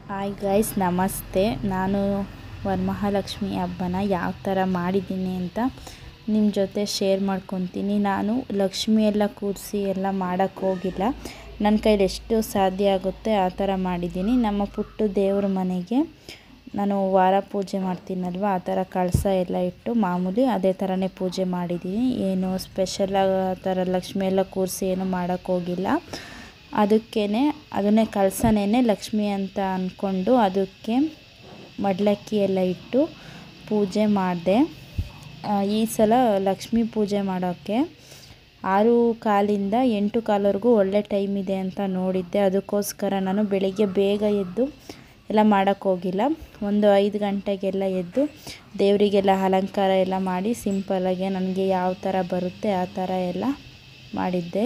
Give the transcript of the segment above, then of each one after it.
hi guys ನಮಸ್ತೆ ನಾನು ವರಮಹಾಲಕ್ಷ್ಮಿ ಹಬ್ಬನ ಯಾವ ಥರ ಮಾಡಿದ್ದೀನಿ ಅಂತ ನಿಮ್ಮ ಜೊತೆ ಶೇರ್ ಮಾಡ್ಕೊತೀನಿ ನಾನು ಲಕ್ಷ್ಮಿ ಎಲ್ಲ ಕೂರಿಸಿ ಎಲ್ಲ ಮಾಡೋಕ್ಕೆ ಹೋಗಿಲ್ಲ ನನ್ನ ಕೈಲಿ ಎಷ್ಟು ಸಾಧ್ಯ ಆಗುತ್ತೆ ಆ ಥರ ಮಾಡಿದ್ದೀನಿ ನಮ್ಮ ಪುಟ್ಟ ದೇವ್ರ ಮನೆಗೆ ನಾನು ವಾರ ಪೂಜೆ ಮಾಡ್ತೀನಲ್ವ ಆ ಥರ ಕಳಸ ಎಲ್ಲ ಇಟ್ಟು ಮಾಮೂಲಿ ಅದೇ ಥರನೇ ಪೂಜೆ ಮಾಡಿದ್ದೀನಿ ಏನು ಸ್ಪೆಷಲಾಗಿ ಆ ಥರ ಲಕ್ಷ್ಮಿ ಎಲ್ಲ ಕೂರಿಸಿ ಏನು ಮಾಡೋಕ್ಕೆ ಹೋಗಿಲ್ಲ ಅದಕ್ಕೇ ಅದನ್ನೇ ಕಳಸನೇ ಲಕ್ಷ್ಮಿ ಅಂತ ಅಂದ್ಕೊಂಡು ಅದಕ್ಕೆ ಮಡ್ಲಕ್ಕಿ ಎಲ್ಲ ಇಟ್ಟು ಪೂಜೆ ಮಾಡಿದೆ ಈ ಸಲ ಲಕ್ಷ್ಮಿ ಪೂಜೆ ಮಾಡೋಕ್ಕೆ ಆರು ಕಾಲಿಂದ ಎಂಟು ಕಾಲವರೆಗೂ ಒಳ್ಳೆ ಟೈಮ್ ಇದೆ ಅಂತ ನೋಡಿದ್ದೆ ಅದಕ್ಕೋಸ್ಕರ ನಾನು ಬೆಳಿಗ್ಗೆ ಬೇಗ ಎದ್ದು ಎಲ್ಲ ಮಾಡೋಕ್ಕೆ ಹೋಗಿಲ್ಲ ಒಂದು ಐದು ಗಂಟೆಗೆಲ್ಲ ಎದ್ದು ದೇವರಿಗೆಲ್ಲ ಅಲಂಕಾರ ಎಲ್ಲ ಮಾಡಿ ಸಿಂಪಲಾಗಿ ನನಗೆ ಯಾವ ಥರ ಬರುತ್ತೆ ಆ ಥರ ಎಲ್ಲ ಮಾಡಿದ್ದೆ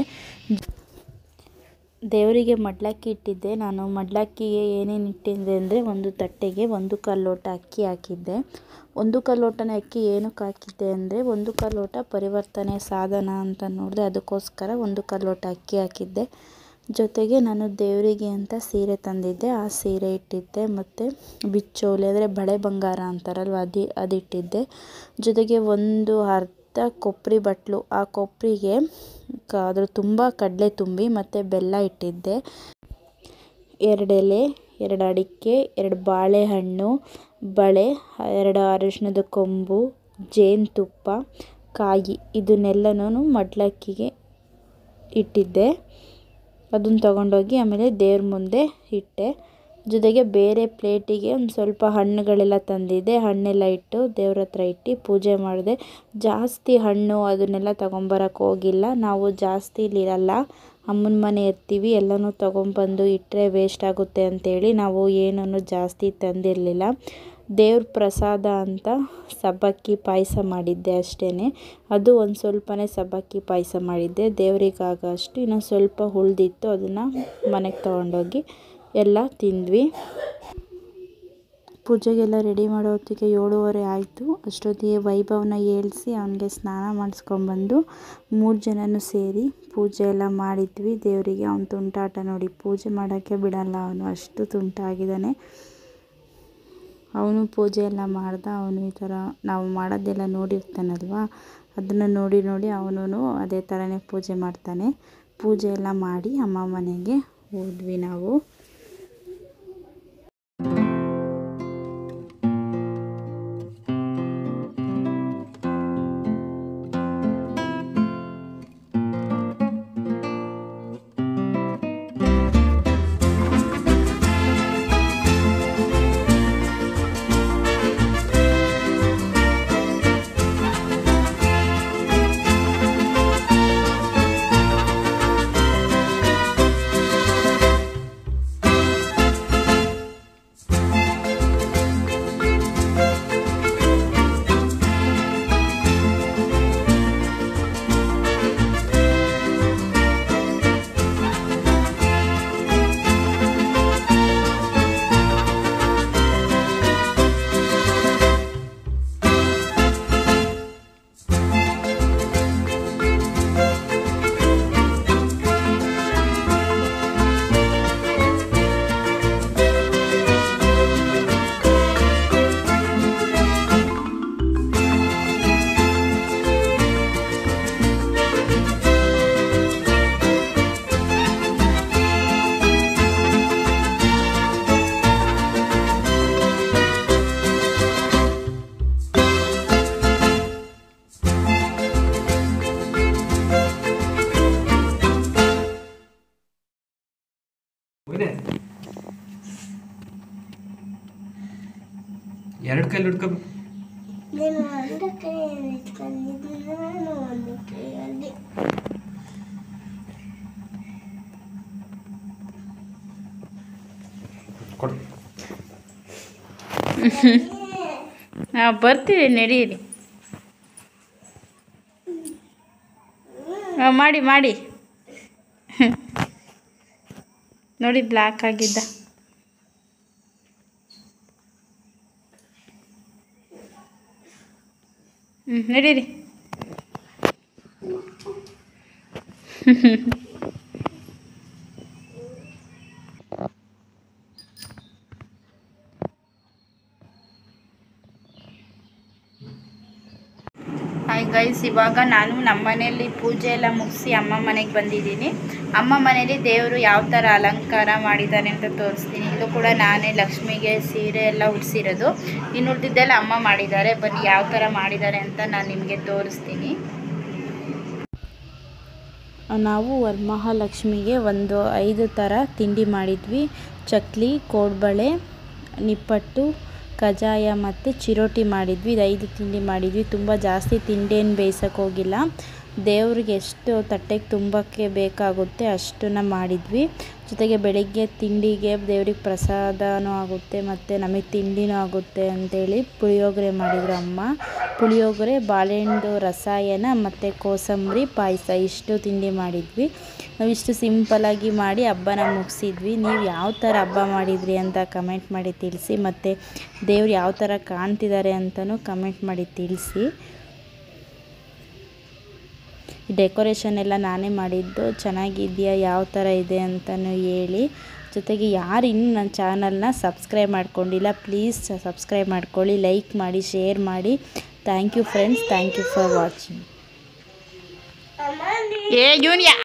ದೇವರಿಗೆ ಮಡ್ಲಕ್ಕಿ ಇಟ್ಟಿದ್ದೆ ನಾನು ಮಡ್ಲಕ್ಕಿಗೆ ಏನೇನು ಇಟ್ಟಿದ್ದೆ ಅಂದರೆ ಒಂದು ತಟ್ಟೆಗೆ ಒಂದು ಕಾಲು ಲೋಟ ಅಕ್ಕಿ ಹಾಕಿದ್ದೆ ಒಂದು ಕಾಲು ಲೋಟನೇ ಅಕ್ಕಿ ಏನಕ್ಕೆ ಹಾಕಿದ್ದೆ ಅಂದರೆ ಒಂದು ಕಾಲು ಲೋಟ ಪರಿವರ್ತನೆ ಸಾಧನ ಅಂತ ನೋಡಿದೆ ಅದಕ್ಕೋಸ್ಕರ ಒಂದು ಕಾಲು ಲೋಟ ಅಕ್ಕಿ ಹಾಕಿದ್ದೆ ಜೊತೆಗೆ ನಾನು ದೇವರಿಗೆ ಅಂತ ಸೀರೆ ತಂದಿದ್ದೆ ಆ ಸೀರೆ ಇಟ್ಟಿದ್ದೆ ಮತ್ತು ಬಿಚ್ಚೋಲೆ ಅಂದರೆ ಬಳೆ ಬಂಗಾರ ಅಂತಾರಲ್ವ ಅದು ಅದಿಟ್ಟಿದ್ದೆ ಜೊತೆಗೆ ಒಂದು ಅರ್ಧ ಕೊಬ್ಬರಿ ಬಟ್ಲು ಆ ಕೊಬ್ಬರಿಗೆ ಕ ಅದ್ರ ತುಂಬ ಕಡಲೆ ತುಂಬಿ ಮತ್ತು ಬೆಲ್ಲ ಇಟ್ಟಿದ್ದೆ ಎರಡು ಎಲೆ ಎರಡು ಅಡಿಕೆ ಎರಡು ಬಾಳೆಹಣ್ಣು ಬಳೆ ಎರಡು ಅರಿಶಿಣದ ಕೊಂಬು ಜೇನುತುಪ್ಪ ಕಾಯಿ ಇದನ್ನೆಲ್ಲನೂ ಮಡ್ಲಕ್ಕಿಗೆ ಇಟ್ಟಿದ್ದೆ ಅದನ್ನು ತಗೊಂಡೋಗಿ ಆಮೇಲೆ ದೇವ್ರ ಮುಂದೆ ಇಟ್ಟೆ ಜೊತೆಗೆ ಬೇರೆ ಪ್ಲೇಟಿಗೆ ಒಂದು ಸ್ವಲ್ಪ ಹಣ್ಣುಗಳೆಲ್ಲ ತಂದಿದ್ದೆ ಹಣ್ಣೆಲ್ಲ ಇಟ್ಟು ದೇವ್ರ ಹತ್ರ ಇಟ್ಟು ಪೂಜೆ ಮಾಡಿದೆ ಜಾಸ್ತಿ ಹಣ್ಣು ಅದನ್ನೆಲ್ಲ ತೊಗೊಂಬರಕ್ಕೆ ಹೋಗಿಲ್ಲ ನಾವು ಜಾಸ್ತಿ ಇಲ್ಲಿರಲ್ಲ ಅಮ್ಮನ ಮನೆ ಇರ್ತೀವಿ ಎಲ್ಲನೂ ತೊಗೊಂಬಂದು ಇಟ್ಟರೆ ವೇಸ್ಟ್ ಆಗುತ್ತೆ ಅಂಥೇಳಿ ನಾವು ಏನನ್ನು ಜಾಸ್ತಿ ತಂದಿರಲಿಲ್ಲ ದೇವ್ರ ಪ್ರಸಾದ ಅಂತ ಸಬ್ಬಕ್ಕಿ ಪಾಯಸ ಮಾಡಿದ್ದೆ ಅಷ್ಟೇ ಅದು ಒಂದು ಸ್ವಲ್ಪನೇ ಸಬ್ಬಕ್ಕಿ ಪಾಯಸ ಮಾಡಿದ್ದೆ ದೇವರಿಗಾಗೋ ಅಷ್ಟು ಇನ್ನೊಂದು ಸ್ವಲ್ಪ ಉಳ್ದಿತ್ತು ಅದನ್ನು ಮನೆಗೆ ತೊಗೊಂಡೋಗಿ ಎಲ್ಲ ತಿಂದ್ವಿ ಪೂಜೆಗೆಲ್ಲ ರೆಡಿ ಮಾಡೋ ಹೊತ್ತಿಗೆ ಏಳುವರೆ ಆಯಿತು ಅಷ್ಟೊತ್ತಿಗೆ ವೈಭವನ ಏಳಿಸಿ ಅವನಿಗೆ ಸ್ನಾನ ಮಾಡಿಸ್ಕೊಂಬಂದು ಮೂರು ಜನನೂ ಸೇರಿ ಪೂಜೆ ಎಲ್ಲ ಮಾಡಿದ್ವಿ ದೇವರಿಗೆ ಅವನ ತುಂಟಾಟ ನೋಡಿ ಪೂಜೆ ಮಾಡೋಕ್ಕೆ ಬಿಡಲ್ಲ ಅವನು ಅಷ್ಟು ತುಂಟ ಆಗಿದ್ದಾನೆ ಅವನು ಪೂಜೆ ಎಲ್ಲ ಮಾಡ್ದ ಅವನು ಈ ಥರ ನಾವು ಮಾಡೋದೆಲ್ಲ ನೋಡಿರ್ತಾನಲ್ವ ಅದನ್ನು ನೋಡಿ ನೋಡಿ ಅವನು ಅದೇ ಥರನೇ ಪೂಜೆ ಮಾಡ್ತಾನೆ ಪೂಜೆ ಎಲ್ಲ ಮಾಡಿ ಅಮ್ಮ ಮನೆಗೆ ಹೋದ್ವಿ ನಾವು ಎರಡು ಕೈಲಿ ಹಿಡ್ಕೋಬೇಕು నేను ಒಂದು ಕೈ ಇಟ್ಕೊಂಡಿದ್ದು ನಾನು ಒಂದು ಕೈಯಲ್ಲಿ ಕೊಡು ಹಾಂ ಬರ್ತೀವಿ ನಡೀರಿ ಹಾಂ ಮಾಡಿ ಮಾಡಿ ನೋಡಿ ಬ್ಲ್ಯಾಕ್ ಆಗಿದ್ದ ಹ್ಞೂ ನಡೀರಿ ಗೈಸ್ ಇವಾಗ ನಾನು ನಮ್ಮ ಮನೆಯಲ್ಲಿ ಪೂಜೆ ಎಲ್ಲ ಮುಗಿಸಿ ಅಮ್ಮ ಮನೆಗೆ ಬಂದಿದ್ದೀನಿ ಅಮ್ಮ ಮನೇಲಿ ದೇವರು ಯಾವ ಥರ ಅಲಂಕಾರ ಮಾಡಿದ್ದಾರೆ ಅಂತ ತೋರಿಸ್ತೀನಿ ಇದು ಕೂಡ ನಾನೇ ಲಕ್ಷ್ಮಿಗೆ ಸೀರೆ ಎಲ್ಲ ಉಡಿಸಿರೋದು ಇನ್ನು ಉಳಿದಿದ್ದೆಲ್ಲ ಅಮ್ಮ ಮಾಡಿದ್ದಾರೆ ಬನ್ನಿ ಯಾವ ಥರ ಮಾಡಿದ್ದಾರೆ ಅಂತ ನಾನು ನಿಮಗೆ ತೋರಿಸ್ತೀನಿ ನಾವು ವರಮಹಾಲಕ್ಷ್ಮಿಗೆ ಒಂದು ಐದು ಥರ ತಿಂಡಿ ಮಾಡಿದ್ವಿ ಚಕ್ಲಿ ಕೋಡ್ಬಳೆ ನಿಪ್ಪಟ್ಟು ಕಜಾಯ ಮತ್ತು ಚಿರೋಟಿ ಮಾಡಿದ್ವಿ ಇದು ಐದು ತಿಂಡಿ ಮಾಡಿದ್ವಿ ತುಂಬ ಜಾಸ್ತಿ ತಿಂಡಿ ಏನು ಬೇಯಿಸೋಕೆ ಹೋಗಿಲ್ಲ ದೇವ್ರಿಗೆ ಎಷ್ಟು ತಟ್ಟೆಗೆ ತುಂಬಕ್ಕೆ ಬೇಕಾಗುತ್ತೆ ಅಷ್ಟನ್ನು ಮಾಡಿದ್ವಿ ಜೊತೆಗೆ ಬೆಳಗ್ಗೆ ತಿಂಡಿಗೆ ದೇವ್ರಿಗೆ ಪ್ರಸಾದನೂ ಆಗುತ್ತೆ ಮತ್ತು ನಮಗೆ ತಿಂಡಿನೂ ಆಗುತ್ತೆ ಅಂತೇಳಿ ಪುಳಿಯೋಗರೆ ಮಾಡಿದ್ರು ಅಮ್ಮ ಪುಳಿಯೋಗರೆ ಬಾಳೆಹಣ್ಣು ರಸಾಯನ ಮತ್ತು ಕೋಸಂಬರಿ ಪಾಯಸ ಇಷ್ಟು ತಿಂಡಿ ಮಾಡಿದ್ವಿ ನಾವು ಇಷ್ಟು ಸಿಂಪಲಾಗಿ ಮಾಡಿ ಹಬ್ಬನ ಮುಗಿಸಿದ್ವಿ ನೀವು ಯಾವ ಥರ ಹಬ್ಬ ಮಾಡಿದ್ರಿ ಅಂತ ಕಮೆಂಟ್ ಮಾಡಿ ತಿಳಿಸಿ ಮತ್ತು ದೇವ್ರು ಯಾವ ಥರ ಕಾಣ್ತಿದ್ದಾರೆ ಅಂತಲೂ ಕಮೆಂಟ್ ಮಾಡಿ ತಿಳಿಸಿ ಡೆಕೋರೇಷನ್ ಎಲ್ಲ ನಾನೇ ಮಾಡಿದ್ದು ಚೆನ್ನಾಗಿದೆಯಾ ಯಾವ ಥರ ಇದೆ ಅಂತಲೂ ಹೇಳಿ ಜೊತೆಗೆ ಯಾರು ಇನ್ನೂ ನನ್ನ ಚಾನಲ್ನ ಸಬ್ಸ್ಕ್ರೈಬ್ ಮಾಡ್ಕೊಂಡಿಲ್ಲ ಪ್ಲೀಸ್ ಸಬ್ಸ್ಕ್ರೈಬ್ ಮಾಡ್ಕೊಳ್ಳಿ ಲೈಕ್ ಮಾಡಿ ಶೇರ್ ಮಾಡಿ thank you friends thank you for watching ಅಮ್ಮ ಏ ಯೂನಿಯಾ